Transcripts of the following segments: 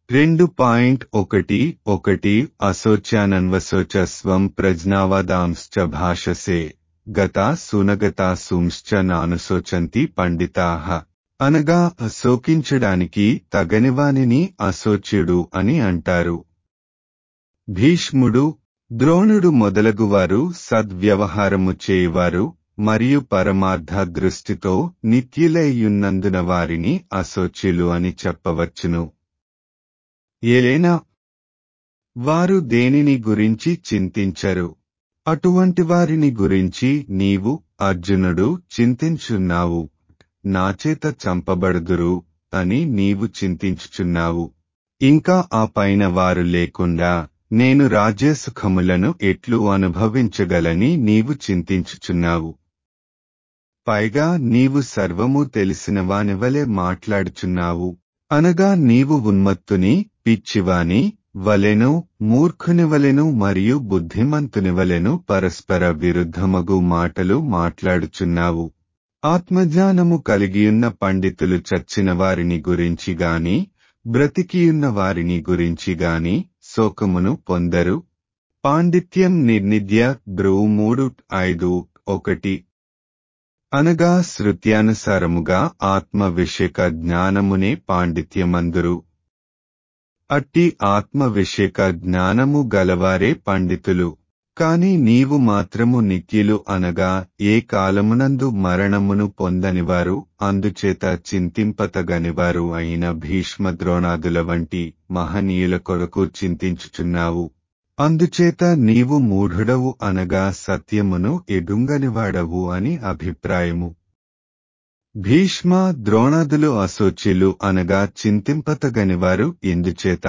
రెండు పాయింట్ ఒకటి ఒకటి అశోచ్యానన్వశోచ స్వం ప్రజ్ఞావదాంశ్చ భాషసే గతా సునగతా సుంశ్చ నానుశోచంతి పండితాహ అనగా శోకించడానికి తగనివానిని అశోచ్యుడు అని అంటారు భీష్ముడు ద్రోణుడు మొదలగువారు సద్వ్యవహారము చేయువారు మరియు పరమార్థ దృష్టితో నిత్యులైయున్నందున వారిని అశోచ్యులు అని చెప్పవచ్చును ఏలైనా వారు దేనిని గురించి చింతించరు అటువంటి వారిని గురించి నీవు అర్జునుడు చింతించున్నావు నాచేత చంపబడుదురు అని నీవు చింతించుచున్నావు ఇంకా ఆ పైన వారు లేకుండా నేను రాజ్యసుఖములను ఎట్లు అనుభవించగలని నీవు చింతించుచున్నావు పైగా నీవు సర్వము తెలిసిన వానివలె మాట్లాడుచున్నావు అనగా నీవు ఉన్మత్తుని పిచ్చివాని వలెను మూర్ఖుని వలెను మరియు బుద్ధిమంతుని వలెను పరస్పర విరుద్ధమగు మాటలు మాట్లాడుచున్నావు ఆత్మజ్ఞానము కలిగియున్న పండితులు చచ్చిన వారిని గురించి గాని బ్రతికియున్న వారిని గురించి గాని శోకమును పొందరు పాండిత్యం నిర్నిద్య బ్రువు మూడు ఐదు ఒకటి అనగా శృత్యానుసారముగా ఆత్మ విషయక జ్ఞానమునే పాండిత్యమందురు అట్టి ఆత్మ విషయక జ్ఞానము గలవారే పండితులు కాని నీవు మాత్రము నిత్యులు అనగా ఏ కాలమునందు మరణమును పొందనివారు అందుచేత చింతింపతగనివారు అయిన భీష్మ ద్రోణాదుల వంటి మహనీయుల కొరకు చింతించుచున్నావు అందుచేత నీవు మూఢుడవు అనగా సత్యమును ఎడుంగనివాడవు అని అభిప్రాయము భీష్మ ద్రోణాదులు అశోచిలు అనగా చింతింపతగనివారు ఎందుచేత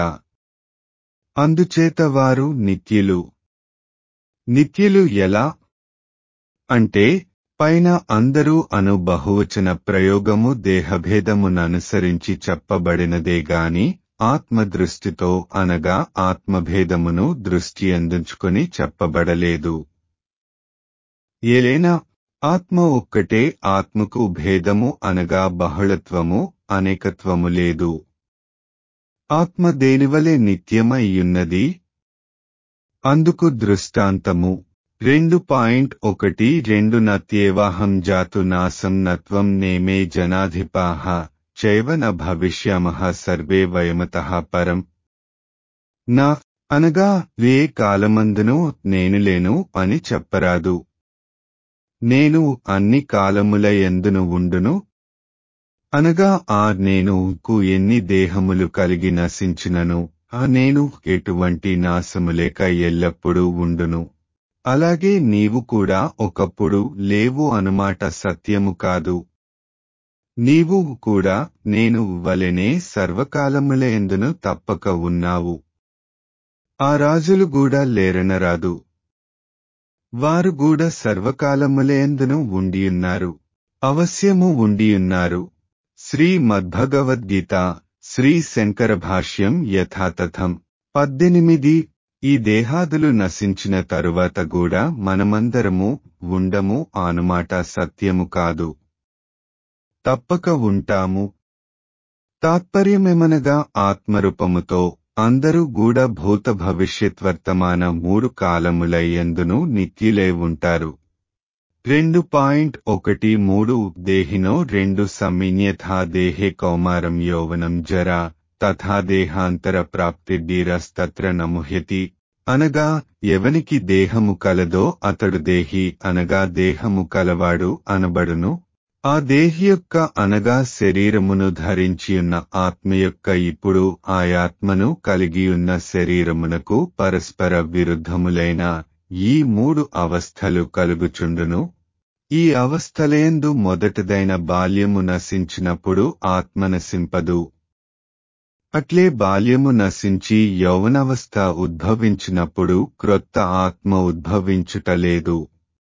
అందుచేత వారు నిత్యులు నిత్యులు ఎలా అంటే పైన అందరూ అను బహువచన ప్రయోగము దేహభేదముననుసరించి చెప్పబడినదే గాని ఆత్మదృష్టితో అనగా ఆత్మభేదమును దృష్టి అందించుకొని చెప్పబడలేదు ఏలైనా ఆత్మ ఒక్కటే ఆత్మకు భేదము అనగా బహుళత్వము అనేకత్వము లేదు ఆత్మ దేనివలే నిత్యమయ్యున్నది అందుకు దృష్టాంతము రెండు పాయింట్ ఒకటి రెండు నత్యేవాహం జాతు నాసం నత్వం నేమే జనాధిపాహ చైవ న భవిష్యామః సర్వే వయమత పరం నా అనగా ఏ కాలమందును నేను లేను అని చెప్పరాదు నేను అన్ని కాలముల ఎందును ఉండును అనగా ఆ నేనుకు ఎన్ని దేహములు కలిగి నశించినను ఆ నేను ఎటువంటి నాశము లేక ఎల్లప్పుడూ ఉండును అలాగే నీవు కూడా ఒకప్పుడు లేవు అనుమాట సత్యము కాదు నీవు కూడా నేను వలెనే సర్వకాలముల ఎందును తప్పక ఉన్నావు ఆ రాజులు కూడా లేరనరాదు వారు కూడా సర్వకాలములేందును ఉండియున్నారు అవశ్యము ఉండియున్నారు శ్రీ మద్భగవద్గీత శ్రీ శంకర భాష్యం యథాతథం పద్దెనిమిది ఈ దేహాదులు నశించిన తరువాత కూడా మనమందరము ఉండము ఆనుమాట సత్యము కాదు తప్పక ఉంటాము తాత్పర్యమేమనగా ఆత్మరూపముతో అందరూ గూఢ భూత భవిష్యత్ వర్తమాన మూడు కాలములయ్యందును నిత్యులై ఉంటారు రెండు పాయింట్ ఒకటి మూడు దేహినో రెండు సమిన్యథా దేహే కౌమారం యౌవనం జరా తథా దేహాంతర ప్రాప్తిడ్డీరస్తత్ర నముహ్యతి అనగా ఎవనికి దేహము కలదో అతడు దేహి అనగా దేహము కలవాడు అనబడును ఆ దేహి యొక్క అనగా శరీరమును ధరించియున్న ఆత్మ యొక్క ఇప్పుడు ఆయాత్మను కలిగియున్న శరీరమునకు పరస్పర విరుద్ధములైన ఈ మూడు అవస్థలు కలుగుచుండును ఈ అవస్థలేందు మొదటిదైన బాల్యము నశించినప్పుడు ఆత్మ నశింపదు అట్లే బాల్యము నశించి యౌవనవస్థ ఉద్భవించినప్పుడు క్రొత్త ఆత్మ ఉద్భవించుటలేదు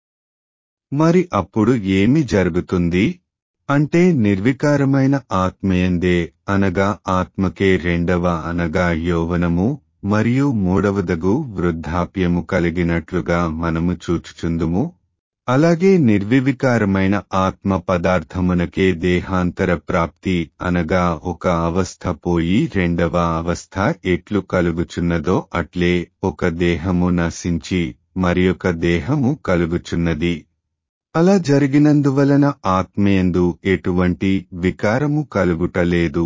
మరి అప్పుడు ఏమి జరుగుతుంది అంటే నిర్వికారమైన ఆత్మయందే అనగా ఆత్మకే రెండవ అనగా యౌవనము మరియు మూడవదగు వృద్ధాప్యము కలిగినట్లుగా మనము చూచుచుందుము అలాగే నిర్వివికారమైన ఆత్మ పదార్థమునకే దేహాంతర ప్రాప్తి అనగా ఒక అవస్థ పోయి రెండవ అవస్థ ఎట్లు కలుగుచున్నదో అట్లే ఒక దేహము నశించి మరియొక దేహము కలుగుచున్నది అలా జరిగినందువలన ఆత్మయందు ఎటువంటి వికారము కలుగుటలేదు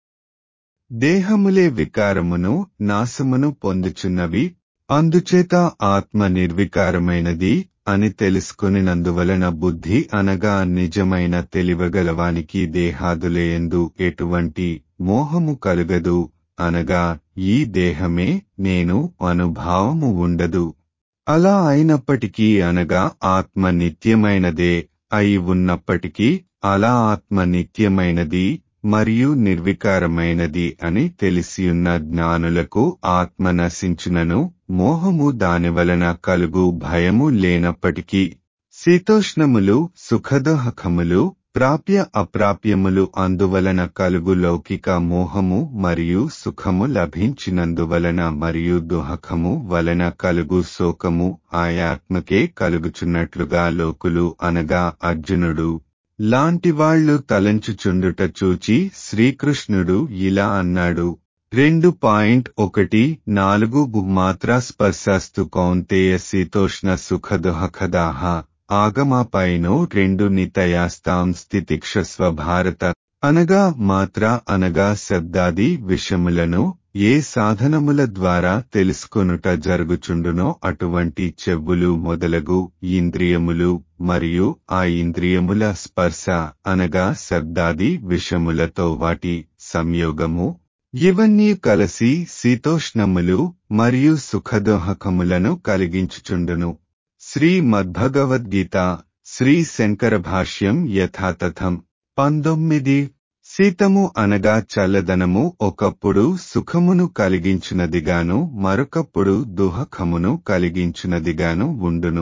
దేహములే వికారమును నాశమును పొందుచున్నవి అందుచేత ఆత్మ నిర్వికారమైనది అని తెలుసుకునినందువలన బుద్ధి అనగా నిజమైన తెలివగలవానికి దేహాదులేయందు ఎటువంటి మోహము కలుగదు అనగా ఈ దేహమే నేను అనుభావము ఉండదు అలా అయినప్పటికీ అనగా ఆత్మ నిత్యమైనదే అయి ఉన్నప్పటికీ అలా ఆత్మ నిత్యమైనది మరియు నిర్వికారమైనది అని తెలిసియున్న జ్ఞానులకు ఆత్మ నశించునను మోహము దానివలన కలుగు భయము లేనప్పటికీ శీతోష్ణములు సుఖదోహకములు ప్రాప్య అప్రాప్యములు అందువలన కలుగు లౌకిక మోహము మరియు సుఖము లభించినందువలన మరియు దుహకము వలన కలుగు శోకము ఆయాత్మకే కలుగుచున్నట్లుగా లోకులు అనగా అర్జునుడు లాంటివాళ్లు తలంచుచుండుట చూచి శ్రీకృష్ణుడు ఇలా అన్నాడు రెండు పాయింట్ ఒకటి నాలుగు మాత్ర స్పర్శస్తు కౌంతేయ శీతోష్ణ సుఖదుహకదాహ ఆగమాపైనో రెండు నితయాస్తాం స్థితిక్షస్వ భారత అనగా మాత్ర అనగా శబ్దాది విషములను ఏ సాధనముల ద్వారా తెలుసుకొనుట జరుగుచుండునో అటువంటి చెవులు మొదలగు ఇంద్రియములు మరియు ఆ ఇంద్రియముల స్పర్శ అనగా శబ్దాది విషములతో వాటి సంయోగము ఇవన్నీ కలిసి శీతోష్ణములు మరియు సుఖదోహకములను కలిగించుచుండును శ్రీ మద్భగవద్గీత శ్రీ శంకర భాష్యం యథాతథం పంతొమ్మిది శీతము అనగా చల్లదనము ఒకప్పుడు సుఖమును కలిగించునదిగాను మరొకప్పుడు దుహకమును కలిగించునదిగాను ఉండును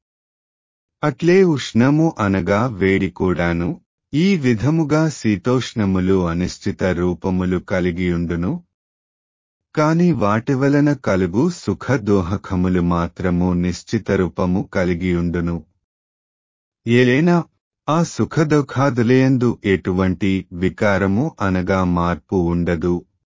అట్లే ఉష్ణము అనగా వేడి కూడాను ఈ విధముగా శీతోష్ణములు అనిశ్చిత రూపములు కలిగియుండును కాని వాటి వలన కలుగు సుఖ దోహకములు మాత్రము నిశ్చిత రూపము కలిగియుండును ఏలైనా ఆ సుఖదుఖాదులేయందు ఎటువంటి వికారము అనగా మార్పు ఉండదు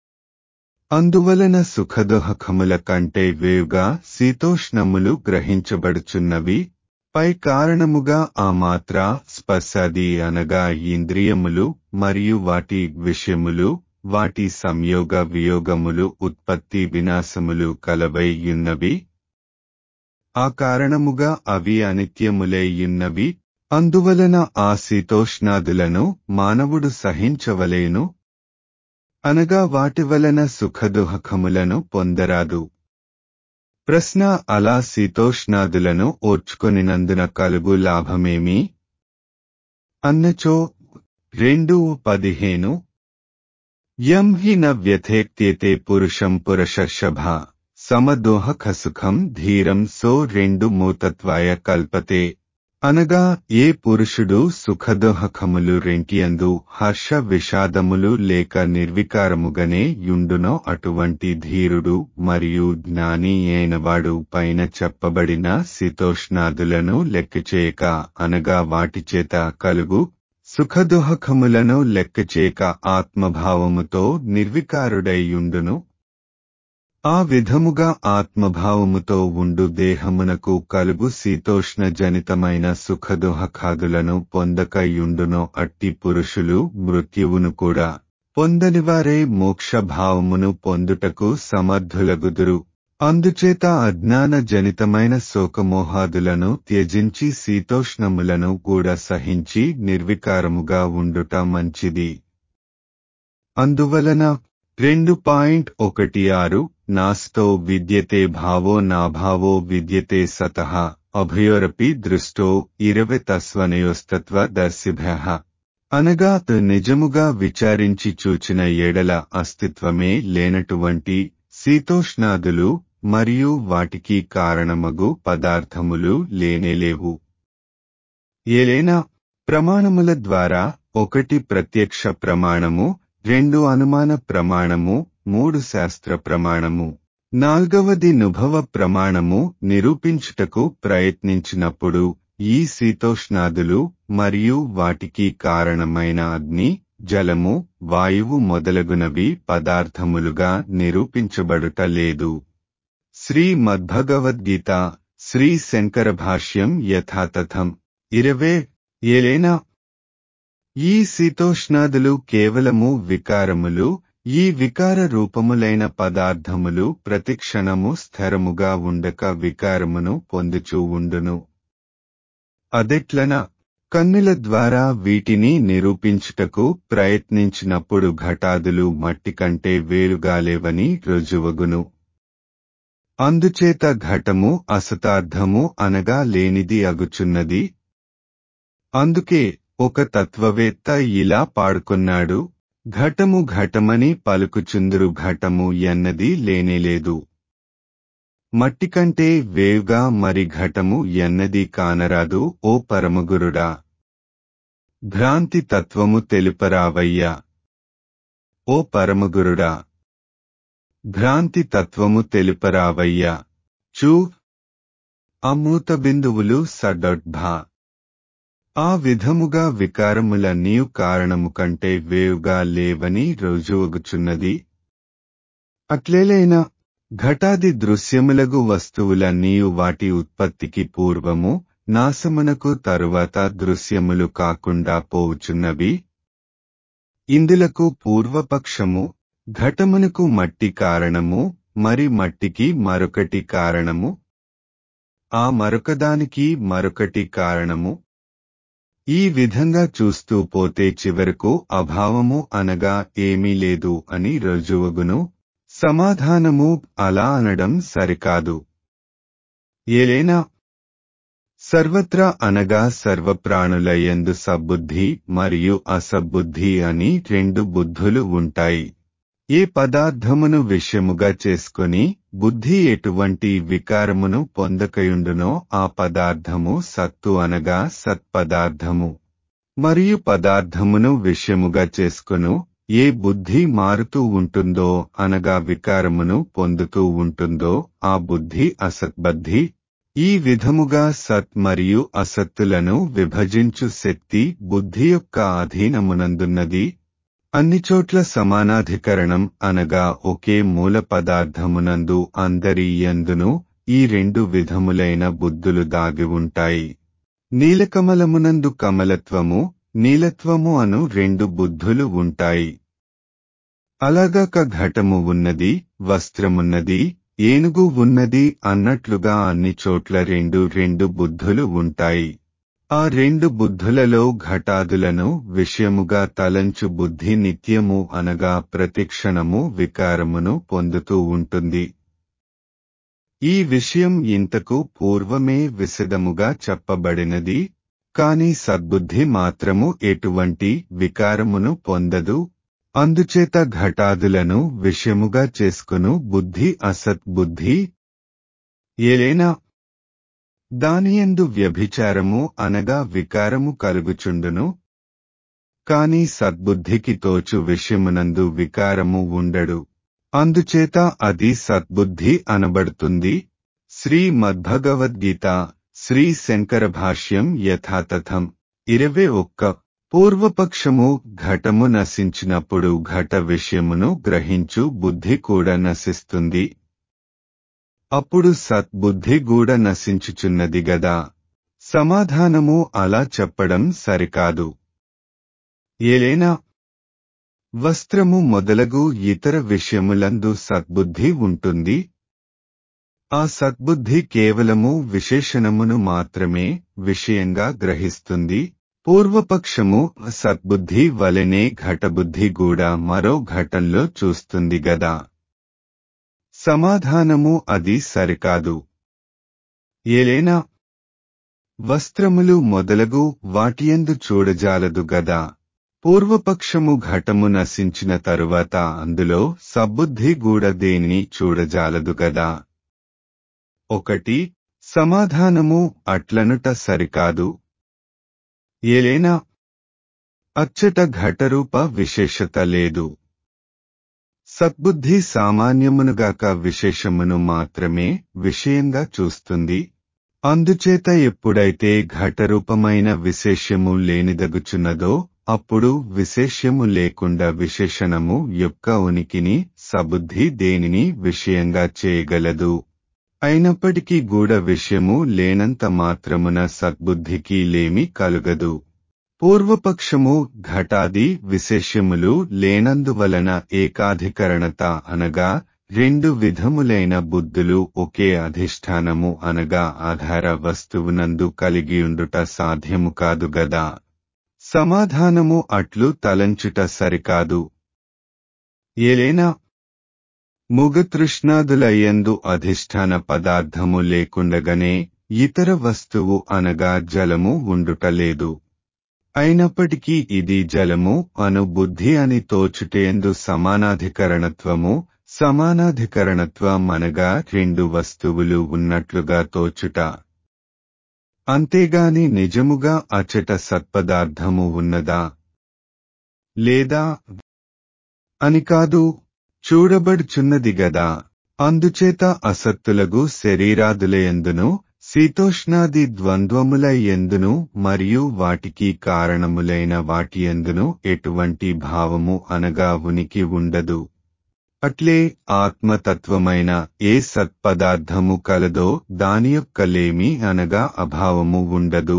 అందువలన సుఖదుహకముల కంటే వేవుగా శీతోష్ణములు గ్రహించబడుచున్నవి పై కారణముగా ఆ మాత్ర స్పర్శాది అనగా ఇంద్రియములు మరియు వాటి విషయములు వాటి సంయోగ వియోగములు ఉత్పత్తి వినాశములు కలవైయున్నవి ఆ కారణముగా అవి అనిత్యములైయున్నవి అందువలన ఆ శీతోష్ణాదులను మానవుడు సహించవలేను అనగా వాటి వలన సుఖదుహకములను పొందరాదు ప్రశ్న అలా శీతోష్ణాదులను ఓర్చుకొనినందున కలుగు లాభమేమి అన్నచో రెండు పదిహేను యం హి న వ్యథేక్త్యేతే పురుషం పురుషర్షభ సమదోహక సుఖం ధీరం సో రెండు మూతత్వాయ కల్పతే అనగా ఏ పురుషుడు సుఖదోహకములు రెంటియందు హర్ష విషాదములు లేక నిర్వికారముగనే యుండునో అటువంటి ధీరుడు మరియు జ్ఞాని అయినవాడు పైన చెప్పబడిన శీతోష్ణాదులను లెక్కచేయక అనగా వాటిచేత కలుగు సుఖదుహకములను లెక్కచేయక ఆత్మభావముతో నిర్వికారుడైయుండును ఆ విధముగా ఆత్మభావముతో ఉండు దేహమునకు కలుగు శీతోష్ణ జనితమైన సుఖదుహకాదులను పొందకయుండునో అట్టి పురుషులు మృత్యువును కూడా పొందనివారే మోక్షభావమును పొందుటకు సమర్థులగుదురు అందుచేత అజ్ఞాన జనితమైన శోకమోహాదులను త్యజించి శీతోష్ణములను కూడా సహించి నిర్వికారముగా ఉండుట మంచిది అందువలన రెండు పాయింట్ ఒకటి ఆరు నాస్తో విద్యతే భావో నాభావో విద్యతే సతః అభయోరపి దృష్టో ఇరవై తస్వనయోస్తత్వ దర్శిభ్య అనగా నిజముగా విచారించి చూచిన ఏడల అస్తిత్వమే లేనటువంటి శీతోష్ణాదులు మరియు వాటికి కారణమగు పదార్థములు లేనేలేవు ఏలైనా ప్రమాణముల ద్వారా ఒకటి ప్రత్యక్ష ప్రమాణము రెండు అనుమాన ప్రమాణము మూడు శాస్త్ర ప్రమాణము నాల్గవది నుభవ ప్రమాణము నిరూపించుటకు ప్రయత్నించినప్పుడు ఈ శీతోష్ణాదులు మరియు వాటికి కారణమైన అగ్ని జలము వాయువు మొదలగునవి పదార్థములుగా నిరూపించబడుట లేదు శ్రీ మద్భగవద్గీత శ్రీ శంకర భాష్యం యథాతథం ఇరవే ఏలైనా ఈ శీతోష్ణాదులు కేవలము వికారములు ఈ వికార రూపములైన పదార్థములు ప్రతిక్షణము స్థిరముగా ఉండక వికారమును పొందుచూ ఉండును అదెట్లన కన్నుల ద్వారా వీటిని నిరూపించుటకు ప్రయత్నించినప్పుడు ఘటాదులు మట్టి కంటే వేరుగా లేవని రుజువగును అందుచేత ఘటము అసతార్థము అనగా లేనిది అగుచున్నది అందుకే ఒక తత్వవేత్త ఇలా పాడుకున్నాడు ఘటము ఘటమని పలుకుచుందురు ఘటము ఎన్నది లేనేలేదు మట్టి కంటే వేవుగా మరి ఘటము ఎన్నది కానరాదు ఓ పరమగురుడా భ్రాంతి తత్వము తెలుపరావయ్యా ఓ పరమగురుడా భ్రాంతి తత్వము తెలుపరావయ్యా చూ అమూత బిందువులు సడొడ్భా ఆ విధముగా వికారములన్నీ కారణము కంటే వేవుగా లేవని రుజువగుచున్నది అట్లేలైనా ఘటాది దృశ్యములగు వస్తువులన్నీ వాటి ఉత్పత్తికి పూర్వము నాశమునకు తరువాత దృశ్యములు కాకుండా పోవుచున్నవి ఇందులకు పూర్వపక్షము ఘటమునకు మట్టి కారణము మరి మట్టికి మరొకటి కారణము ఆ మరొకదానికి మరొకటి కారణము ఈ విధంగా చూస్తూ పోతే చివరకు అభావము అనగా ఏమీ లేదు అని రుజువగును సమాధానము అలా అనడం సరికాదు ఏలైనా సర్వత్రా అనగా సర్వప్రాణుల యందు సబ్బుద్ధి మరియు అసబ్బుద్ధి అని రెండు బుద్ధులు ఉంటాయి ఏ పదార్థమును విషయముగా చేసుకొని బుద్ధి ఎటువంటి వికారమును పొందకయుండునో ఆ పదార్థము సత్తు అనగా సత్పదార్థము మరియు పదార్థమును విషయముగా చేసుకొను ఏ బుద్ధి మారుతూ ఉంటుందో అనగా వికారమును పొందుతూ ఉంటుందో ఆ బుద్ధి అసత్బద్ధి ఈ విధముగా సత్ మరియు అసత్తులను విభజించు శక్తి బుద్ధి యొక్క అధీనమునందున్నది అన్ని చోట్ల సమానాధికరణం అనగా ఒకే మూల పదార్థమునందు అందరి యందును ఈ రెండు విధములైన బుద్ధులు దాగి ఉంటాయి నీలకమలమునందు కమలత్వము నీలత్వము అను రెండు బుద్ధులు ఉంటాయి అలాగాక ఘటము ఉన్నది వస్త్రమున్నది ఏనుగు ఉన్నది అన్నట్లుగా అన్ని చోట్ల రెండు రెండు బుద్ధులు ఉంటాయి ఆ రెండు బుద్ధులలో ఘటాదులను విషయముగా తలంచు బుద్ధి నిత్యము అనగా ప్రతిక్షణము వికారమును పొందుతూ ఉంటుంది ఈ విషయం ఇంతకు పూర్వమే విశదముగా చెప్పబడినది కాని సద్బుద్ధి మాత్రము ఎటువంటి వికారమును పొందదు అందుచేత ఘటాదులను విషయముగా చేసుకును బుద్ధి అసత్బుద్ధి ఏలైనా దానియందు వ్యభిచారము అనగా వికారము కలుగుచుండును కాని సద్బుద్ధికి తోచు విషయమునందు వికారము ఉండడు అందుచేత అది సద్బుద్ధి అనబడుతుంది శ్రీ మద్భగవద్గీత శ్రీ శంకర భాష్యం యథాతథం ఇరవై ఒక్క పూర్వపక్షము ఘటము నశించినప్పుడు ఘట విషయమును గ్రహించు బుద్ధి కూడా నశిస్తుంది అప్పుడు సద్బుద్ధి కూడా నశించుచున్నది గదా సమాధానము అలా చెప్పడం సరికాదు ఏలైనా వస్త్రము మొదలగు ఇతర విషయములందు సద్బుద్ధి ఉంటుంది ఆ సద్బుద్ధి కేవలము విశేషణమును మాత్రమే విషయంగా గ్రహిస్తుంది పూర్వపక్షము సద్బుద్ధి వలనే ఘటబుద్ధి కూడా మరో ఘటంలో చూస్తుంది గదా సమాధానము అది సరికాదు ఏలైనా వస్త్రములు మొదలగు వాటియందు చూడజాలదు గదా పూర్వపక్షము ఘటము నశించిన తరువాత అందులో సబ్బుద్ధి గూడ దేనిని చూడజాలదు గదా ఒకటి సమాధానము అట్లనుట సరికాదు ఏలైనా అచ్చట ఘటరూప విశేషత లేదు సద్బుద్ధి సామాన్యమునుగాక విశేషమును మాత్రమే విషయంగా చూస్తుంది అందుచేత ఎప్పుడైతే ఘటరూపమైన విశేష్యము లేనిదగుచున్నదో అప్పుడు విశేష్యము లేకుండా విశేషణము యొక్క ఉనికిని సబుద్ధి దేనిని విషయంగా చేయగలదు అయినప్పటికీ గూఢ విషయము లేనంత మాత్రమున సద్బుద్ధికి లేమి కలుగదు పూర్వపక్షము ఘటాది విశేష్యములు లేనందువలన ఏకాధికరణత అనగా రెండు విధములైన బుద్ధులు ఒకే అధిష్టానము అనగా ఆధార వస్తువునందు కలిగియుండుట సాధ్యము కాదు గదా సమాధానము అట్లు తలంచుట సరికాదు ఏలైనా ముగతృష్ణాదులయ్యందు అధిష్టాన పదార్థము లేకుండగనే ఇతర వస్తువు అనగా జలము ఉండుటలేదు అయినప్పటికీ ఇది జలము అను బుద్ధి అని తోచుటేందు సమానాధికరణత్వము సమానాధికరణత్వం అనగా రెండు వస్తువులు ఉన్నట్లుగా తోచుట అంతేగాని నిజముగా అచట సత్పదార్థము ఉన్నదా లేదా అని కాదు చూడబడుచున్నది గదా అందుచేత అసత్తులగు శరీరాదులయందును శీతోష్ణాది ద్వంద్వముల ఎందును మరియు వాటికి కారణములైన వాటి ఎందును ఎటువంటి భావము అనగా ఉనికి ఉండదు అట్లే ఆత్మతత్వమైన ఏ సత్పదార్థము కలదో దాని యొక్క లేమి అనగా అభావము ఉండదు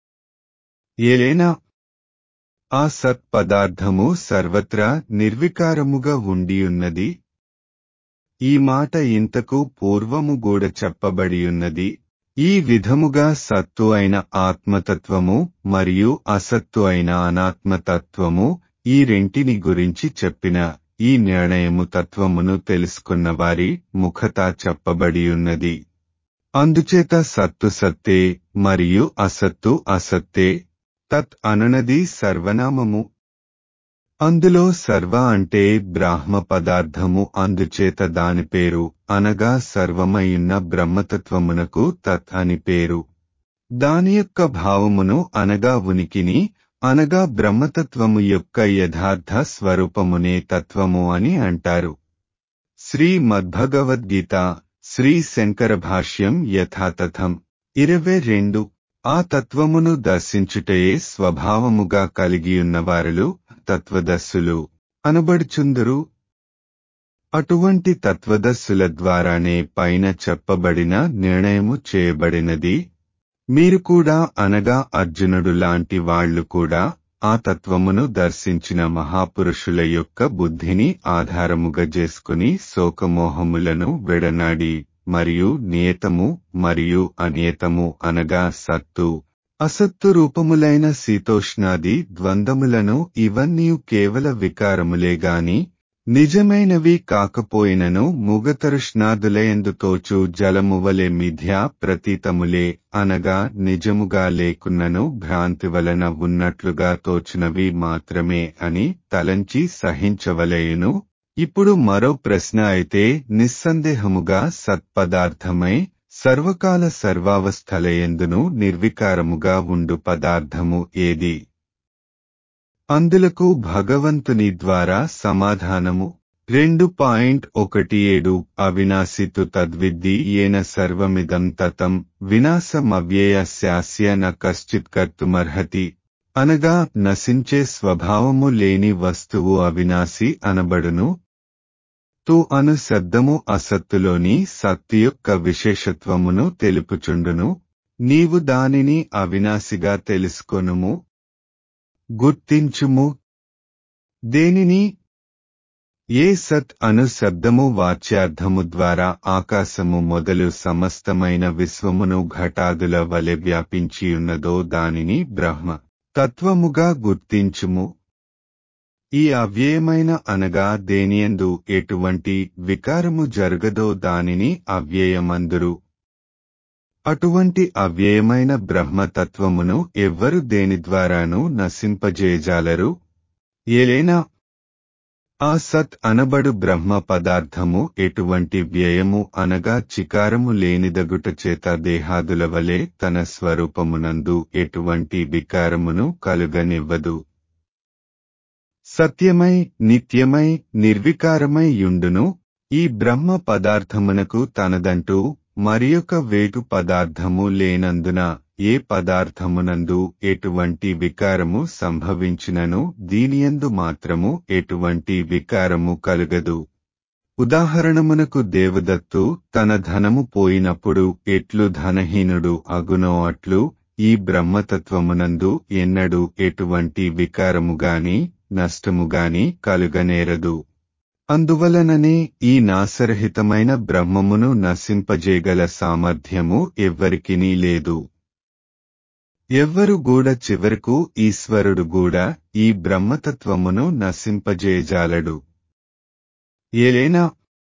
ఏలైనా ఆ సత్పదార్థము సర్వత్రా నిర్వికారముగా ఉండియున్నది ఈ మాట ఇంతకు పూర్వము గూడ చెప్పబడియున్నది ఈ విధముగా సత్తు అయిన ఆత్మతత్వము మరియు అసత్తు అయిన అనాత్మతత్వము ఈ రెంటిని గురించి చెప్పిన ఈ నిర్ణయము తత్వమును తెలుసుకున్న వారి ముఖత చెప్పబడియున్నది అందుచేత సత్తు సత్తే మరియు అసత్తు అసత్తే తత్ అనునది సర్వనామము అందులో సర్వ అంటే బ్రాహ్మ పదార్థము అందుచేత దాని పేరు అనగా సర్వమయున్న బ్రహ్మతత్వమునకు తత్ అని పేరు దాని యొక్క భావమును అనగా ఉనికిని అనగా బ్రహ్మతత్వము యొక్క యథార్థ స్వరూపమునే తత్వము అని అంటారు శ్రీ మద్భగవద్గీత శ్రీ శంకర భాష్యం యథాతథం ఇరవై రెండు ఆ తత్వమును దర్శించుటయే స్వభావముగా కలిగియున్నవారులు తత్వదస్సులు అనబడుచుందురు అటువంటి తత్వదస్సుల ద్వారానే పైన చెప్పబడిన నిర్ణయము చేయబడినది మీరు కూడా అనగా అర్జునుడు లాంటి వాళ్లు కూడా ఆ తత్వమును దర్శించిన మహాపురుషుల యొక్క బుద్ధిని ఆధారముగా చేసుకుని శోకమోహములను విడనాడి మరియు నియతము మరియు అనియతము అనగా సత్తు అసత్తు రూపములైన శీతోష్ణాది ద్వంద్వములను ఇవన్నీ కేవల వికారములే గాని నిజమైనవి కాకపోయినను ముగతరుష్ణాదులయందు తోచు జలమువలె మిథ్యా ప్రతీతములే అనగా నిజముగా లేకున్నను భ్రాంతి వలన ఉన్నట్లుగా తోచునవి మాత్రమే అని తలంచి సహించవలయును ఇప్పుడు మరో ప్రశ్న అయితే నిస్సందేహముగా సత్పదార్థమై సర్వకాల సర్వావస్థలయందును నిర్వికారముగా ఉండు పదార్థము ఏది అందులకు భగవంతుని ద్వారా సమాధానము రెండు పాయింట్ ఒకటి ఏడు అవినాశితు తద్విద్ది ఏన సర్వమిదం తతం వినాశమవ్యయస్యాస్య న కశ్చిత్ కర్తుమర్హతి అనగా నశించే స్వభావము లేని వస్తువు అవినాశి అనబడును తు అను శబ్దము అసత్తులోని సత్తు యొక్క విశేషత్వమును తెలుపుచుండును నీవు దానిని అవినాశిగా తెలుసుకొనుము గుర్తించుము దేనిని ఏ సత్ అను శబ్దము వాచ్యార్థము ద్వారా ఆకాశము మొదలు సమస్తమైన విశ్వమును ఘటాదుల వలె వ్యాపించియున్నదో దానిని బ్రహ్మ తత్వముగా గుర్తించుము ఈ అవ్యయమైన అనగా దేనియందు ఎటువంటి వికారము జరగదో దానిని అవ్యయమందురు అటువంటి అవ్యయమైన బ్రహ్మతత్వమును ఎవ్వరు దేని ద్వారానూ నశింపజేయజాలరు ఏలైనా ఆ సత్ అనబడు బ్రహ్మ పదార్థము ఎటువంటి వ్యయము అనగా చికారము లేనిదగుట చేత దేహాదుల వలె తన స్వరూపమునందు ఎటువంటి వికారమును కలుగనివ్వదు సత్యమై నిత్యమై నిర్వికారమై యుండును ఈ బ్రహ్మ పదార్థమునకు తనదంటూ మరియొక వేటు పదార్థము లేనందున ఏ పదార్థమునందు ఎటువంటి వికారము సంభవించినను దీనియందు మాత్రము ఎటువంటి వికారము కలుగదు ఉదాహరణమునకు దేవదత్తు తన ధనము పోయినప్పుడు ఎట్లు ధనహీనుడు అగునో అట్లు ఈ బ్రహ్మతత్వమునందు ఎన్నడూ ఎటువంటి వికారముగాని నష్టముగాని కలుగనేరదు అందువలననే ఈ నాసరహితమైన బ్రహ్మమును నశింపజేగల సామర్థ్యము ఎవ్వరికినీ లేదు ఎవ్వరు గూడ చివరకు ఈశ్వరుడు కూడా ఈ బ్రహ్మతత్వమును నశింపజేయజాలడు ఏలైనా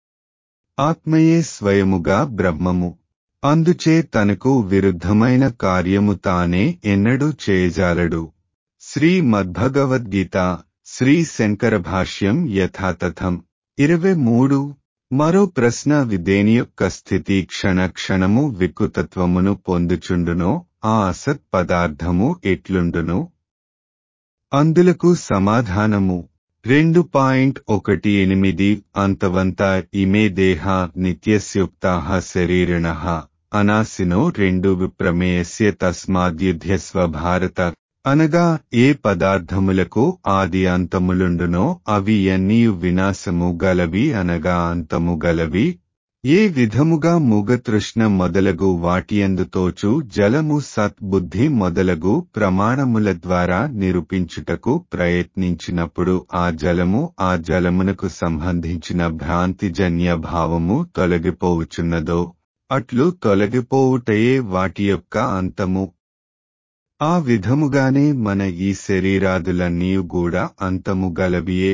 ఆత్మయే స్వయముగా బ్రహ్మము అందుచే తనకు విరుద్ధమైన కార్యము తానే ఎన్నడూ చేయజాలడు శ్రీ మద్భగవద్గీత శ్రీ శంకర భాష్యం యథాతథం ఇరవై మూడు మరో ప్రశ్న విదేని యొక్క స్థితి క్షణ క్షణము వికృతత్వమును పొందుచుండునో ఆ అసత్ పదార్థము ఎట్లుండును అందులకు సమాధానము రెండు పాయింట్ ఒకటి ఎనిమిది అంతవంత ఇమే దేహ నిత్యస్యుక్తాః శరీరిణ అనాసినో రెండు విప్రమేయస్య తస్మాద్యుధ్యస్వ భారత అనగా ఏ పదార్థములకు ఆది అంతములుండునో అవి ఎన్నీయు వినాశము గలవి అనగా అంతము గలవి ఏ విధముగా మూగతృష్ణ మొదలగు వాటియందు తోచు జలము సత్బుద్ధి మొదలగు ప్రమాణముల ద్వారా నిరూపించుటకు ప్రయత్నించినప్పుడు ఆ జలము ఆ జలమునకు సంబంధించిన భ్రాంతిజన్య భావము తొలగిపోవుచున్నదో అట్లు తొలగిపోవుటయే వాటి యొక్క అంతము ఆ విధముగానే మన ఈ శరీరాదులన్నీ కూడా అంతము గలవియే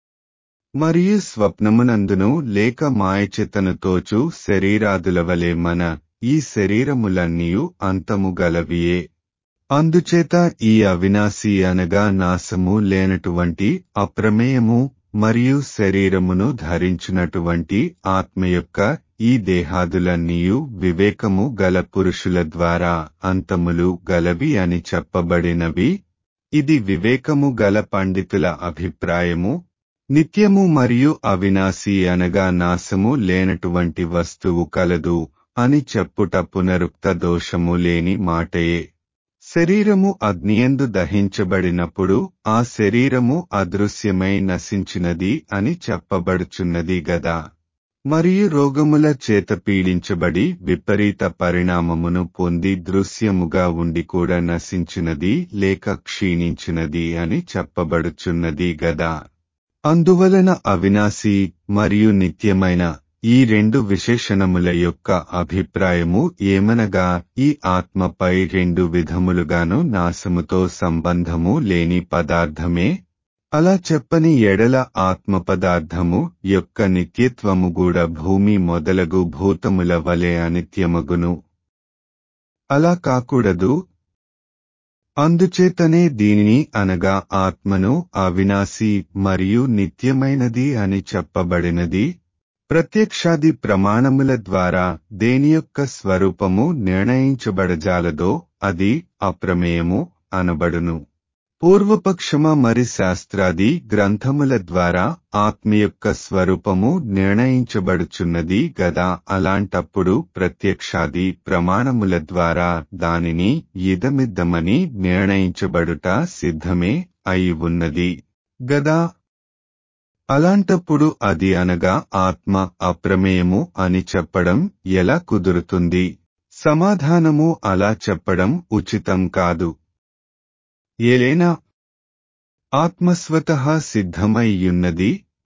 మరియు స్వప్నమునందును లేక మాయచేతను తోచు శరీరాదుల వలె మన ఈ శరీరములన్నీయు అంతము గలవియే అందుచేత ఈ అవినాశి అనగా నాశము లేనటువంటి అప్రమేయము మరియు శరీరమును ధరించినటువంటి ఆత్మ యొక్క ఈ దేహాదులన్నీయు వివేకము గల పురుషుల ద్వారా అంతములు గలవి అని చెప్పబడినవి ఇది వివేకము గల పండితుల అభిప్రాయము నిత్యము మరియు అవినాశి అనగా నాశము లేనటువంటి వస్తువు కలదు అని చెప్పుట పునరుక్త దోషము లేని మాటయే శరీరము అగ్నియందు దహించబడినప్పుడు ఆ శరీరము అదృశ్యమై నశించినది అని చెప్పబడుచున్నది గదా మరియు రోగముల చేత పీడించబడి విపరీత పరిణామమును పొంది దృశ్యముగా ఉండి కూడా నశించినది లేక క్షీణించినది అని చెప్పబడుచున్నది గదా అందువలన అవినాశి మరియు నిత్యమైన ఈ రెండు విశేషణముల యొక్క అభిప్రాయము ఏమనగా ఈ ఆత్మపై రెండు విధములుగాను నాశముతో సంబంధము లేని పదార్థమే అలా చెప్పని ఎడల ఆత్మ పదార్థము యొక్క నిత్యత్వము కూడా భూమి మొదలగు భూతముల వలె అనిత్యమగును అలా కాకూడదు అందుచేతనే దీనిని అనగా ఆత్మను అవినాశి మరియు నిత్యమైనది అని చెప్పబడినది ప్రత్యక్షాది ప్రమాణముల ద్వారా దేని యొక్క స్వరూపము నిర్ణయించబడజాలదో అది అప్రమేయము అనబడును పూర్వపక్షమ మరి శాస్త్రాది గ్రంథముల ద్వారా ఆత్మ యొక్క స్వరూపము నిర్ణయించబడుచున్నది గదా అలాంటప్పుడు ప్రత్యక్షాది ప్రమాణముల ద్వారా దానిని ఇదమిద్దమని నిర్ణయించబడుట సిద్ధమే అయి ఉన్నది గదా అలాంటప్పుడు అది అనగా ఆత్మ అప్రమేయము అని చెప్పడం ఎలా కుదురుతుంది సమాధానము అలా చెప్పడం ఉచితం కాదు ఏలైనా ఆత్మస్వత సిద్ధమయ్యున్నది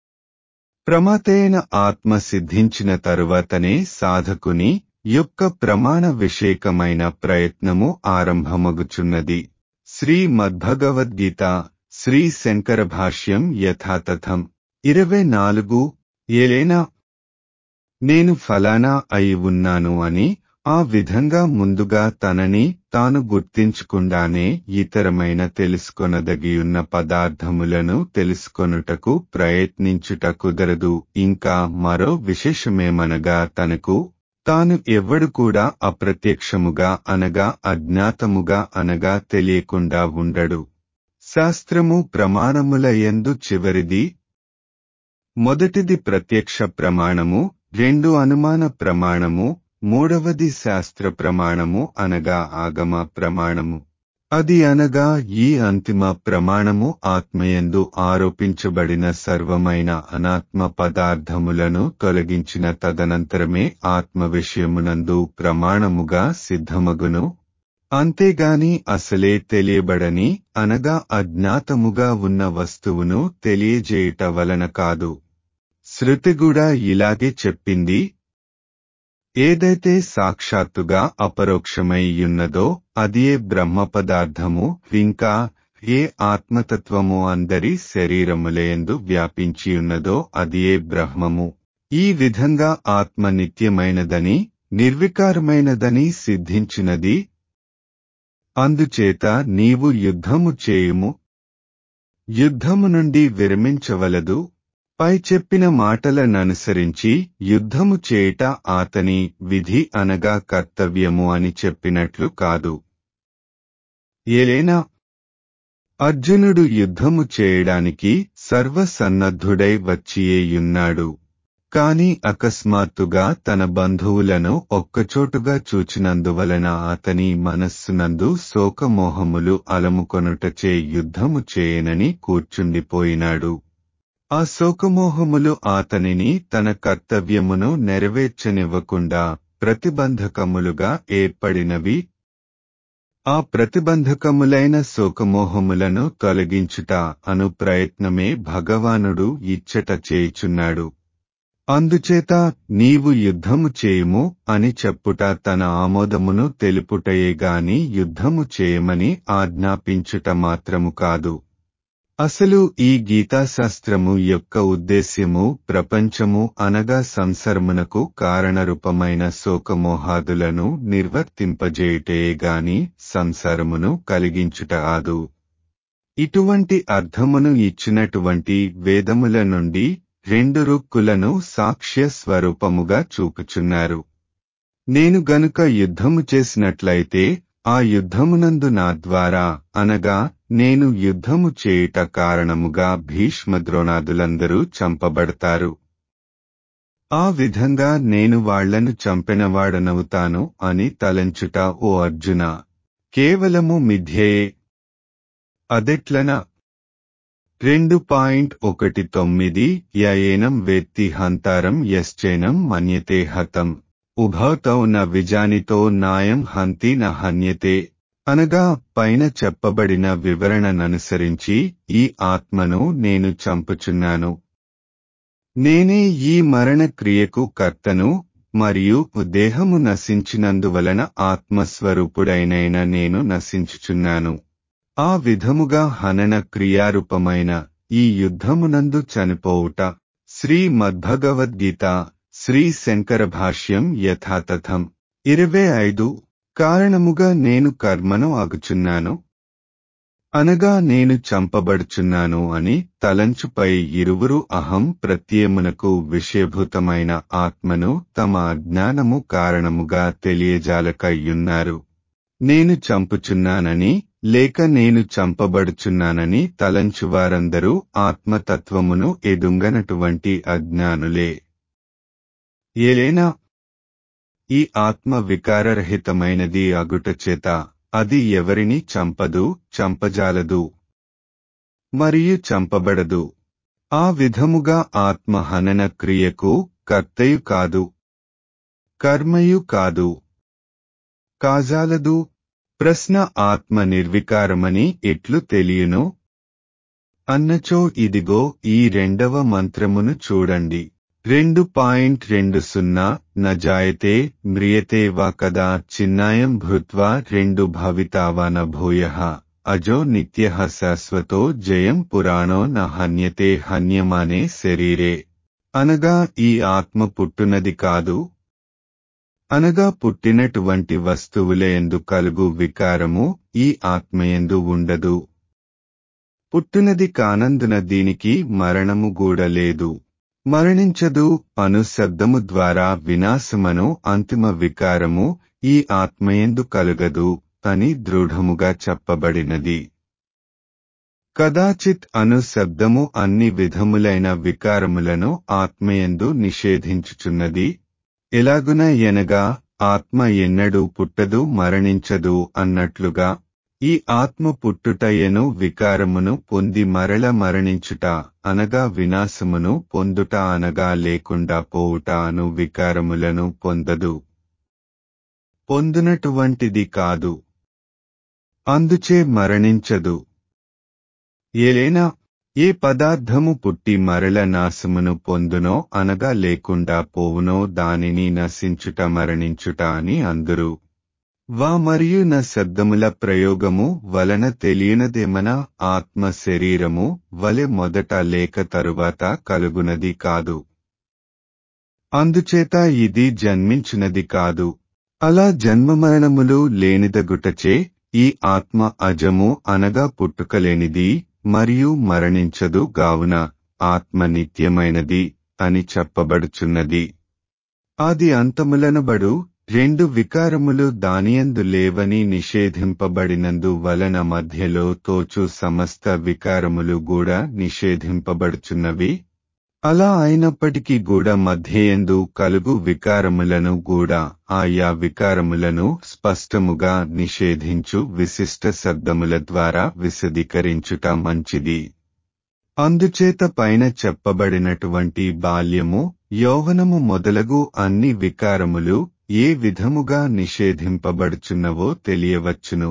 ప్రమాతైన ఆత్మ సిద్ధించిన తరువాతనే సాధకుని యొక్క ప్రమాణ విషేకమైన ప్రయత్నము ఆరంభమగుచున్నది శ్రీ మద్భగవద్గీత శ్రీ శంకర భాష్యం యథాతథం ఇరవై నాలుగు ఏలైనా నేను ఫలానా అయి ఉన్నాను అని ఆ విధంగా ముందుగా తనని తాను గుర్తించకుండానే ఇతరమైన తెలుసుకొనదగియున్న పదార్థములను తెలుసుకొనుటకు ప్రయత్నించుట కుదరదు ఇంకా మరో విశేషమేమనగా తనకు తాను ఎవ్వడు కూడా అప్రత్యక్షముగా అనగా అజ్ఞాతముగా అనగా తెలియకుండా ఉండడు శాస్త్రము ప్రమాణముల ఎందు చివరిది మొదటిది ప్రత్యక్ష ప్రమాణము రెండు అనుమాన ప్రమాణము మూడవది శాస్త్ర ప్రమాణము అనగా ఆగమ ప్రమాణము అది అనగా ఈ అంతిమ ప్రమాణము ఆత్మయందు ఆరోపించబడిన సర్వమైన అనాత్మ పదార్థములను తొలగించిన తదనంతరమే ఆత్మ విషయమునందు ప్రమాణముగా సిద్ధమగును అంతేగాని అసలే తెలియబడని అనగా అజ్ఞాతముగా ఉన్న వస్తువును తెలియజేయుట వలన కాదు శృతి కూడా ఇలాగే చెప్పింది ఏదైతే సాక్షాత్తుగా అపరోక్షమయ్యున్నదో అదియే బ్రహ్మ పదార్థము ఇంకా ఏ ఆత్మతత్వము అందరి శరీరములయందు వ్యాపించియున్నదో అదియే బ్రహ్మము ఈ విధంగా ఆత్మ నిత్యమైనదని నిర్వికారమైనదని సిద్ధించినది అందుచేత నీవు యుద్ధము చేయుము యుద్ధము నుండి విరమించవలదు పై చెప్పిన మాటలననుసరించి యుద్ధము చేయుట ఆతని విధి అనగా కర్తవ్యము అని చెప్పినట్లు కాదు ఏలైనా అర్జునుడు యుద్ధము చేయడానికి సర్వసన్నద్ధుడై వచ్చియేయున్నాడు కాని అకస్మాత్తుగా తన బంధువులను ఒక్కచోటుగా చూచినందువలన అతని మనస్సునందు శోకమోహములు అలముకొనుటచే యుద్ధము చేయనని కూర్చుండిపోయినాడు ఆ శోకమోహములు అతనిని తన కర్తవ్యమును నెరవేర్చనివ్వకుండా ప్రతిబంధకములుగా ఏర్పడినవి ఆ ప్రతిబంధకములైన శోకమోహములను తొలగించుట అను ప్రయత్నమే భగవానుడు ఇచ్చట చేయుచున్నాడు అందుచేత నీవు యుద్ధము చేయుము అని చెప్పుట తన ఆమోదమును తెలుపుటయే గాని యుద్ధము చేయమని ఆజ్ఞాపించుట మాత్రము కాదు అసలు ఈ గీతాశాస్త్రము యొక్క ఉద్దేశ్యము ప్రపంచము అనగా సంసర్మునకు కారణరూపమైన శోకమోహాదులను నిర్వర్తింపజేయుటే గాని సంసారమును కలిగించుట కాదు ఇటువంటి అర్థమును ఇచ్చినటువంటి వేదముల నుండి రెండు రుక్కులను సాక్ష్య స్వరూపముగా చూపుచున్నారు నేను గనుక యుద్ధము చేసినట్లయితే ఆ యుద్ధమునందు నా ద్వారా అనగా నేను యుద్ధము చేయుట కారణముగా భీష్మద్రోణాదులందరూ చంపబడతారు ఆ విధంగా నేను వాళ్లను చంపినవాడనవుతాను అని తలంచుట ఓ అర్జున కేవలము మిథ్యయే అదెట్లన రెండు పాయింట్ ఒకటి తొమ్మిది యయేనం వేత్తి హంతారం యశ్చైనం మన్యతే హతం ఉభౌతౌ న విజానితో నాయం హంతి న హన్యతే అనగా పైన చెప్పబడిన వివరణననుసరించి ఈ ఆత్మను నేను చంపుచున్నాను నేనే ఈ మరణ క్రియకు కర్తను మరియు దేహము నశించినందువలన ఆత్మస్వరూపుడైనైన నేను నశించుచున్నాను ఆ విధముగా హనన క్రియారూపమైన ఈ యుద్ధమునందు చనిపోవుట శ్రీ మద్భగవద్గీత శ్రీ శంకర భాష్యం యథాతథం ఇరవై ఐదు కారణముగా నేను కర్మను అగుచున్నాను అనగా నేను చంపబడుచున్నాను అని తలంచుపై ఇరువురు అహం ప్రత్యయమునకు విషయభూతమైన ఆత్మను తమ అజ్ఞానము కారణముగా తెలియజాలకయ్యున్నారు నేను చంపుచున్నానని లేక నేను చంపబడుచున్నానని తలంచువారందరూ ఆత్మతత్వమును ఎదుంగనటువంటి అజ్ఞానులే ఏలైనా ఈ ఆత్మ వికారరహితమైనది అగుటచేత అది ఎవరిని చంపదు చంపజాలదు మరియు చంపబడదు ఆ విధముగా ఆత్మ హనన క్రియకు కర్తయు కాదు కర్మయు కాదు కాజాలదు ప్రశ్న ఆత్మ నిర్వికారమని ఎట్లు తెలియను అన్నచో ఇదిగో ఈ రెండవ మంత్రమును చూడండి రెండు పాయింట్ రెండు సున్నా నజాయతే మ్రియతే వా కదా చిన్నాయం భృత్వా రెండు భవితావాన భూయ అజో నిత్య శాశ్వతో జయం పురాణో న హన్యతే హన్యమానే శరీరే అనగా ఈ ఆత్మ పుట్టునది కాదు అనగా పుట్టినటువంటి వస్తువులయందు కలుగు వికారము ఈ ఆత్మయందు ఉండదు పుట్టునది కానందున దీనికి మరణము గూడలేదు మరణించదు అను శబ్దము ద్వారా వినాశమను అంతిమ వికారము ఈ ఆత్మయందు కలుగదు అని దృఢముగా చెప్పబడినది కదాచిత్ అను శబ్దము అన్ని విధములైన వికారములను ఆత్మయందు నిషేధించుచున్నది ఎలాగున ఎనగా ఆత్మ ఎన్నడూ పుట్టదు మరణించదు అన్నట్లుగా ఈ ఆత్మ పుట్టుటయను వికారమును పొంది మరల మరణించుట అనగా వినాశమును పొందుట అనగా లేకుండా పోవుట అను వికారములను పొందదు పొందునటువంటిది కాదు అందుచే మరణించదు ఏలైనా ఏ పదార్థము పుట్టి మరల నాశమును పొందునో అనగా లేకుండా పోవునో దానిని నశించుట మరణించుట అని అందురు వా మరియు న శబ్దముల ప్రయోగము వలన తెలియనదేమన ఆత్మ శరీరము వలె మొదట లేక తరువాత కలుగునది కాదు అందుచేత ఇది జన్మించునది కాదు అలా జన్మమరణములు లేనిదగుటచే ఈ ఆత్మ అజము అనగా పుట్టుకలేనిది మరియు మరణించదు గావున ఆత్మ నిత్యమైనది అని చెప్పబడుచున్నది ఆది అంతములనబడు రెండు వికారములు దానియందు లేవని నిషేధింపబడినందు వలన మధ్యలో తోచు సమస్త వికారములు కూడా నిషేధింపబడుచున్నవి అలా అయినప్పటికీ కూడా మధ్యయందు కలుగు వికారములను కూడా ఆయా వికారములను స్పష్టముగా నిషేధించు విశిష్ట శబ్దముల ద్వారా విశదీకరించుట మంచిది అందుచేత పైన చెప్పబడినటువంటి బాల్యము యౌవనము మొదలగు అన్ని వికారములు ఏ విధముగా నిషేధింపబడుచున్నవో తెలియవచ్చును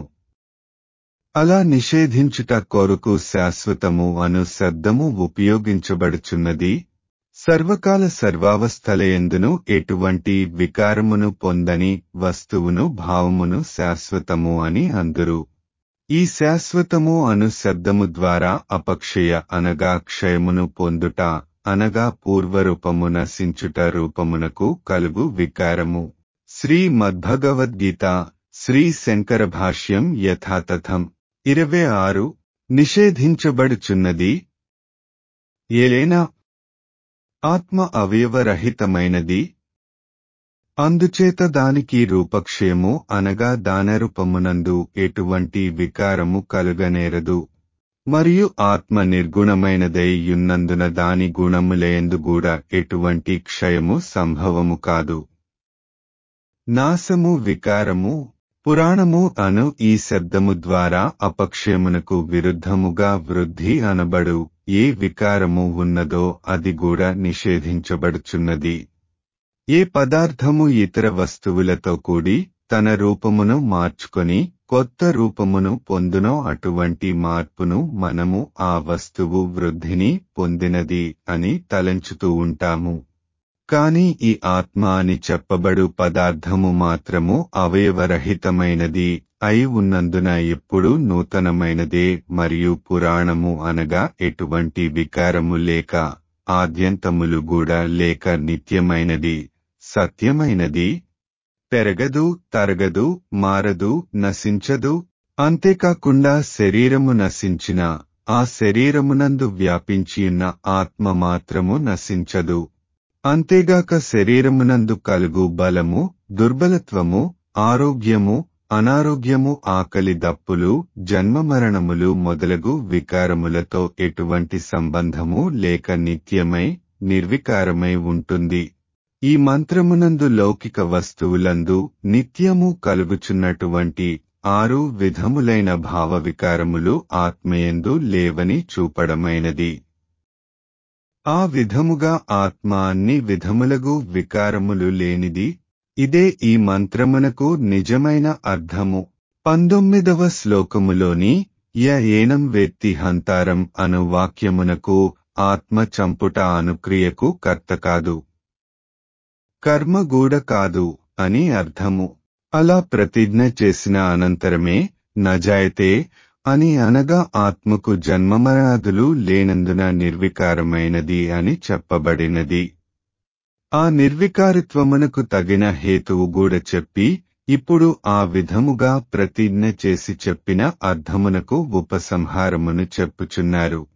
అలా నిషేధించుట కొరకు శాశ్వతము అను శబ్దము ఉపయోగించబడుచున్నది సర్వకాల సర్వావస్థలయందును ఎటువంటి వికారమును పొందని వస్తువును భావమును శాశ్వతము అని అందురు ఈ శాశ్వతము అను శబ్దము ద్వారా అపక్షయ అనగా క్షయమును పొందుట అనగా పూర్వరూపము నశించుట రూపమునకు కలుగు వికారము శ్రీ మద్భగవద్గీత శ్రీ శంకర భాష్యం యథాతథం ఇరవై ఆరు నిషేధించబడుచున్నది ఏలైనా ఆత్మ అవయవరహితమైనది అందుచేత దానికి రూపక్షయము అనగా దానరూపమునందు ఎటువంటి వికారము కలుగనేరదు మరియు ఆత్మ నిర్గుణమైనదై యున్నందున దాని గుణములయందు కూడా ఎటువంటి క్షయము సంభవము కాదు నాశము వికారము పురాణము అను ఈ శబ్దము ద్వారా అపక్షయమునకు విరుద్ధముగా వృద్ధి అనబడు ఏ వికారము ఉన్నదో అది కూడా నిషేధించబడుచున్నది ఏ పదార్థము ఇతర వస్తువులతో కూడి తన రూపమును మార్చుకొని కొత్త రూపమును పొందునో అటువంటి మార్పును మనము ఆ వస్తువు వృద్ధిని పొందినది అని తలంచుతూ ఉంటాము కాని ఈ ఆత్మ అని చెప్పబడు పదార్థము మాత్రము అవయవరహితమైనది అయి ఉన్నందున ఎప్పుడు నూతనమైనదే మరియు పురాణము అనగా ఎటువంటి వికారము లేక ఆద్యంతములు కూడా లేక నిత్యమైనది సత్యమైనది పెరగదు తరగదు మారదు నశించదు అంతేకాకుండా శరీరము నశించిన ఆ శరీరమునందు వ్యాపించియున్న ఆత్మ మాత్రము నశించదు అంతేగాక శరీరమునందు కలుగు బలము దుర్బలత్వము ఆరోగ్యము అనారోగ్యము ఆకలి దప్పులు జన్మమరణములు మొదలగు వికారములతో ఎటువంటి సంబంధము లేక నిత్యమై నిర్వికారమై ఉంటుంది ఈ మంత్రమునందు లౌకిక వస్తువులందు నిత్యము కలుగుచున్నటువంటి ఆరు విధములైన భావ వికారములు ఆత్మయందు లేవని చూపడమైనది ఆ విధముగా ఆత్మ అన్ని విధములగు వికారములు లేనిది ఇదే ఈ మంత్రమునకు నిజమైన అర్థము పంతొమ్మిదవ శ్లోకములోని య ఏనం వేత్తి హంతారం అను వాక్యమునకు ఆత్మ చంపుట అనుక్రియకు కర్త కాదు కర్మగూడ కాదు అని అర్థము అలా ప్రతిజ్ఞ చేసిన అనంతరమే నజాయతే అని అనగా ఆత్మకు జన్మమరాదులు లేనందున నిర్వికారమైనది అని చెప్పబడినది ఆ నిర్వికారిత్వమునకు తగిన హేతువు కూడా చెప్పి ఇప్పుడు ఆ విధముగా ప్రతిజ్ఞ చేసి చెప్పిన అర్థమునకు ఉపసంహారమును చెప్పుచున్నారు